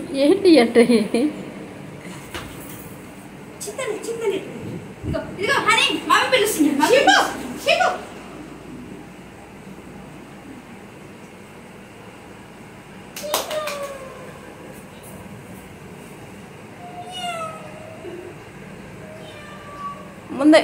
ఏంటి అంటే చిత్తలి చిత్తలి ఇదిగో ఇదిగో హనీ మమ్మీ పిలుస్తుంది మమ్మీ చెప్పు ముందే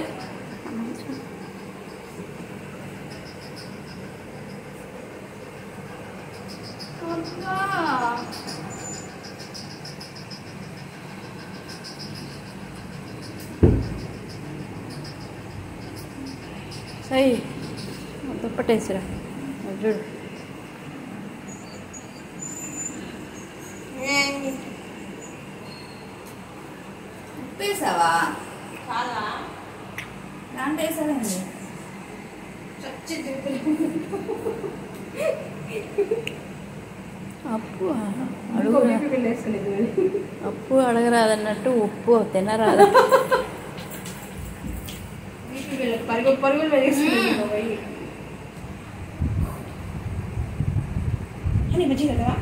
సై దుప్పటేసిరా అది చూడు ఉప్పేసావా దాంట్లో వేసావండి అప్పు అడుగు అప్పు అడగరాదన్నట్టు ఉప్పు తినరాదు పరుగు పరుగులు వేసుకుంటాం పోయి హనీ మంచిగా కదా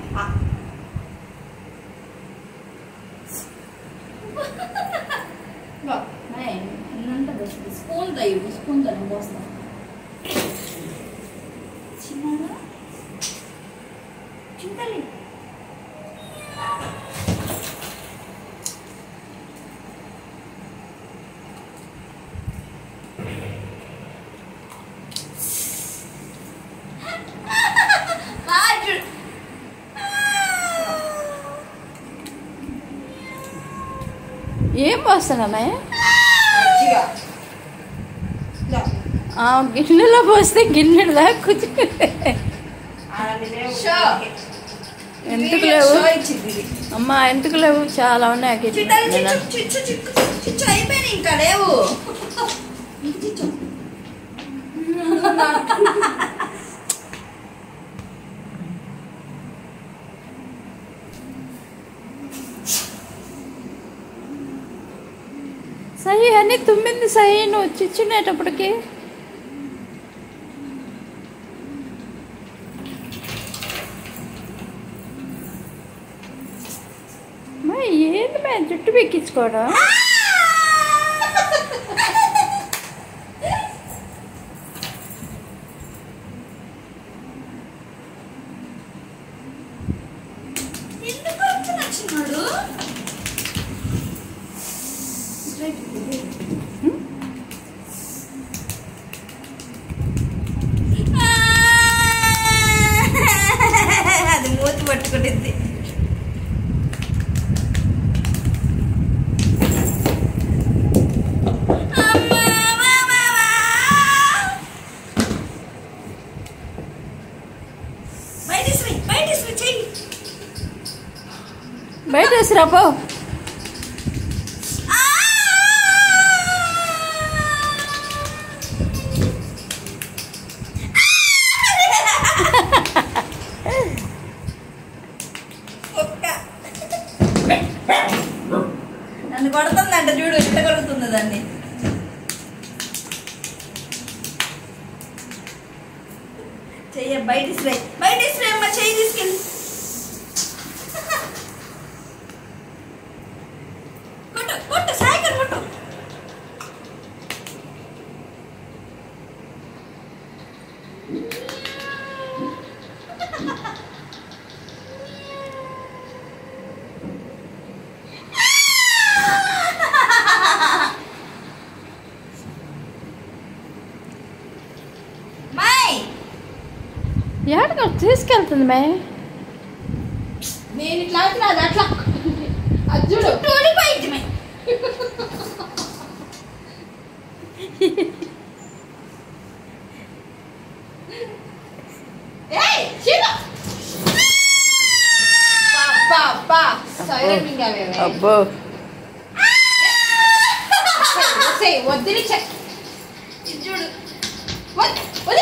స్పూన్ తో ఇవ్వు స్పూన్ తో నేను పోస్తాను చిన్నగా చింతలి ఏం పోస్తున్నామే మంచిగా దా. ఆ గిన్నెలో పోస్తే గిన్నెడు దాకా కూర్చో ఆడనే షో. ఎందుకు లేవు షో ఇచ్చింది ఇది. అమ్మా ఎందుకు లేవు చాలా ఉన్నాయి ఆ గిన్నె. చిట్టాలు నేను చిచ్చు చిచ్చు చిక్కు చిచ్చు అయిపోయినాయి ఇంకా లేవు ఇంక చిచ్చు సహి అని తుమ్మింది సహి నువ్వు చిచ్చునేటప్పటికి మా ఏంది మే జుట్టు పెక్కించుకోవడం ఎందుకు వచ్చి నచ్చినాడు అది మూతి పట్టుకునిద్ది బయట బయట చెయ్యి బయట వేసిరా పో కుక్క. నన్ను కొడుతుందంట చూడు ఎట్లా కొడుతుంది దాన్ని చెయ్య బయట స్ప్రే బయట స్ప్రే అమ్మ చెయ్యి తీసుకెళ్ళి కొట్టు కొట్టు సాయికర్ కొట్టు మై ఎక్కడికి తీసుకెళ్తుంది మే నేను ఇట్లా అంటే అది అట్లా అది చూడు టూలిపోయింది మై ఏయ్ చిన్న పా పా సైలెంట్ ఇంకా అబ్బో వద్దని చెక్ ఇది చూడు వద్దు వద్దు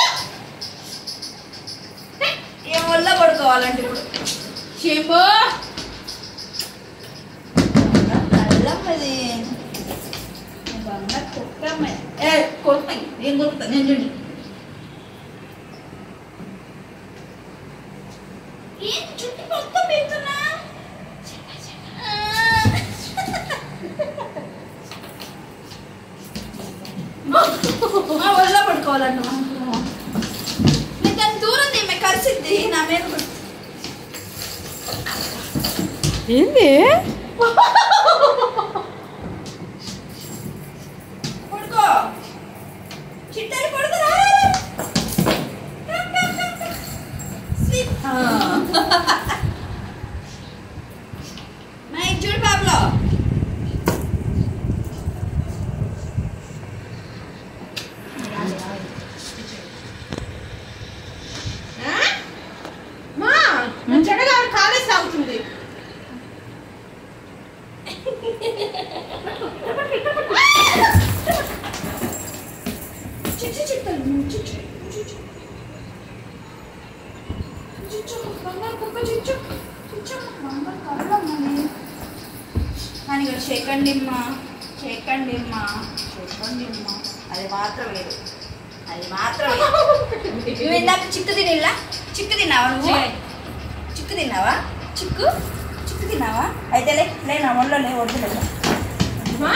ఏం వల్ల పడుకోవాలంటే ఇప్పుడు శంభో అల్లం అది బంగారు కుక్క అమ్మాయి. ఏ కొడుకున్నాయి నేను కొడుకుతా నేను చూడు ఏం చుట్టూ మొత్తం పెడుతున్నా పెట్టుకోవాలన్న నేను దాన్ని దూరం తీమే కలిసిద్ది నా మీద కొట్టు. ఏంది పడుకో చిట్టాలి పడుకోరా స్లీప్ మై చూడు బాబులో మా నా చెడగా కాలేజ్ సాగుతుంది చిచ్చు చిట్టాలి చిచ్చు చిచ్చు చిచ్చు బంగారు కుక్క చిచ్చు చిచ్చు బంగారు కళ్ళమ్మని కానీ ఇక్కడ చేయకండి అమ్మా చేయకండి అమ్మా చేయకండి అమ్మా అది మాత్రం లేదు అది మాత్రం లేదు నువ్వు ఇందాక చిక్కు తినిలా చిక్కు తిన్నావా నువ్వు చిక్కు తిన్నావా చిక్కు చిక్కు తిన్నావా అయితే లే లే నా ఒళ్ళో లే వద్దులే మా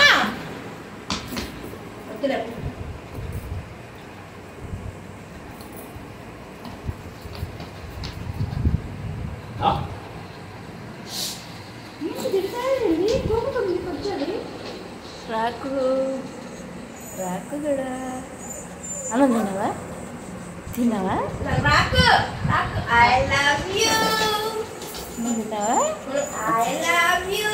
వద్దులే రాకు రాకు కూడా అన్నం తిన్నావా తిన్నావా రాకు రాకు ఐ లవ్ యూ నువ్వు తిన్నావా ఐ లవ్ యూ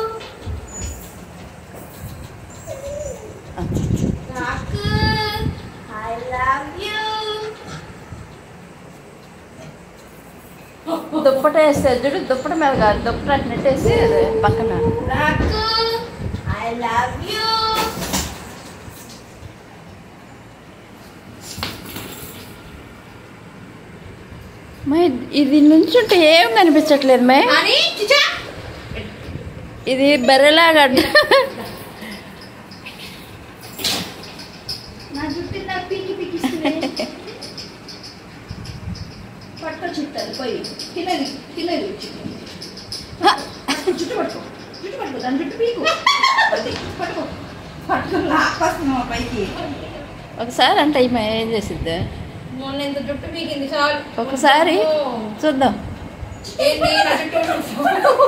రాకు ఐ లవ్ యూ దుప్పట వేస్తే చూడు దుప్పట మీద కాదు దుప్పట అటు నెట్టేసి అది పక్కన రాకు ఐ లవ్ యూ మై ఇది నుంచుంటే ఏం కనిపించట్లేదు మై అని చిచా ఇది బర్రెలాగా అడ్డ- నా జుట్టు నా పీకి పీకిస్తుంది పట్టుకో చుట్టాలి పోయి కిందది కిందది జుట్టు పట్టుకో జుట్టు పట్టుకో దాని జుట్టు పీకు అది, పట్టుకో పట్టుకో లాక్కొస్తున్నావు పైకి ఒకసారి అంటే ఈమె ఏం చేసిద్ది మొన్న ఎంత జుట్టు పీకింది చాలు ఒకసారి ఓ. చూద్దాం ఏంటి నా జుట్టు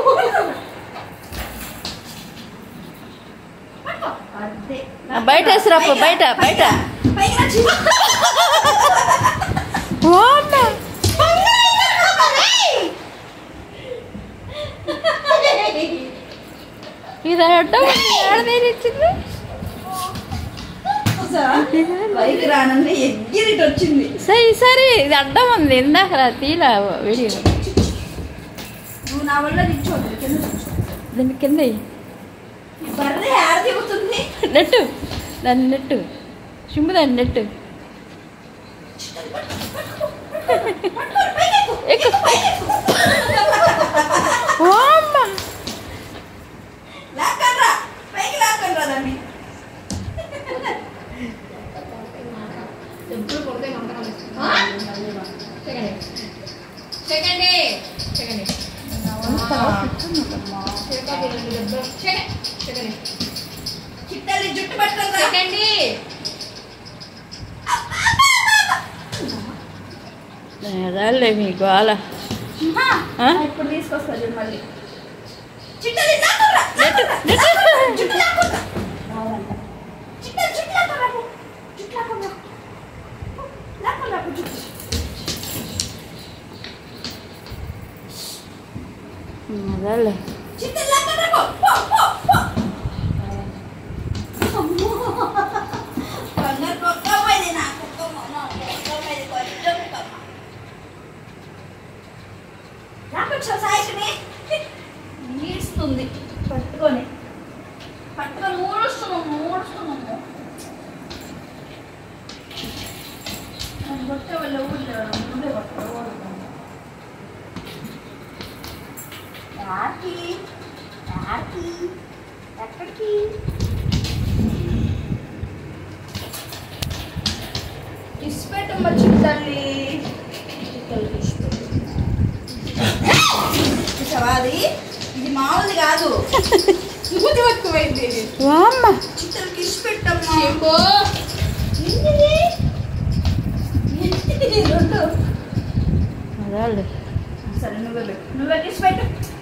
పట్టుకో అదే ఆ, బయట వేసిరాపు, బయట, బయట. పైకి రా చిన్న. ఇది అడ్డం ఏడదేరిచ్చింది పైకి రానంటే ఎగ్గిరిటి వచ్చింది సరే సరే ఇది అడ్డం ఉంది ఇందాక రా తీలా వీడియో నువ్వు నా వల్ల నిల్చోదు కింద కూర్చో. దీని కింద ఎయ్. ఈ బర్రె ఆడ దిగుతుంది నెట్టు దాన్ని నెట్టు చింపు దాన్ని నెట్టు ఎక్కు ఓ అమ్మ. లాక్కన్రా పైకి లాక్కన్రా దాన్ని ఎప్పుడు కొడితే మంటకం సెకండ్ సెకండ్ సెకండ్ చిట్టల్లి జుట్టు పట్టుకుందా సెకండ్ రాలే మీ గోల ఆ? ఇప్పుడు తీసుకొస్తా చూడు మళ్ళీ చిట్టల్లి లాక్కన్రా లాక్కన్రా. జుట్టు లాక్కుందా చిట్టల్లి జుట్టు లాక్కన్రా పో. జుట్టు లాక్కన్రా లాక్కన్రా పో జుట్టు రాలే చిట్టల్లి లాక్కన్రా పో పో పో పో అమ్మో. బంగారు కుక్కమ్మది నా కుక్కమ్మ నా కుక్కమ్మది కొంచెం కుక్కమ్మ రాకొచ్చా సాయిని నీడుస్తుంది పట్టుకొని పట్టుకొని ఊడుస్తున్నాము ఊడుస్తున్నాము నాకు కొట్టే వాళ్ళ ఊళ్ళో ముందే కొట్టారు రాకి రాకి ఎక్కడికి ఇసుపెట్టమ్మ చిట్టల్లి చిట్టల్లి ఇసుపెట్టు చూసావా అది ఇది మామూలుది కాదు నువ్వు ఎక్కువైంది వామ్మ చిట్టలకి ఇసుపెట్టమ్మా షెంపో ఏంటిది అదే సరే నువ్వే పెట్టు నువ్వే తీసి పెట్టు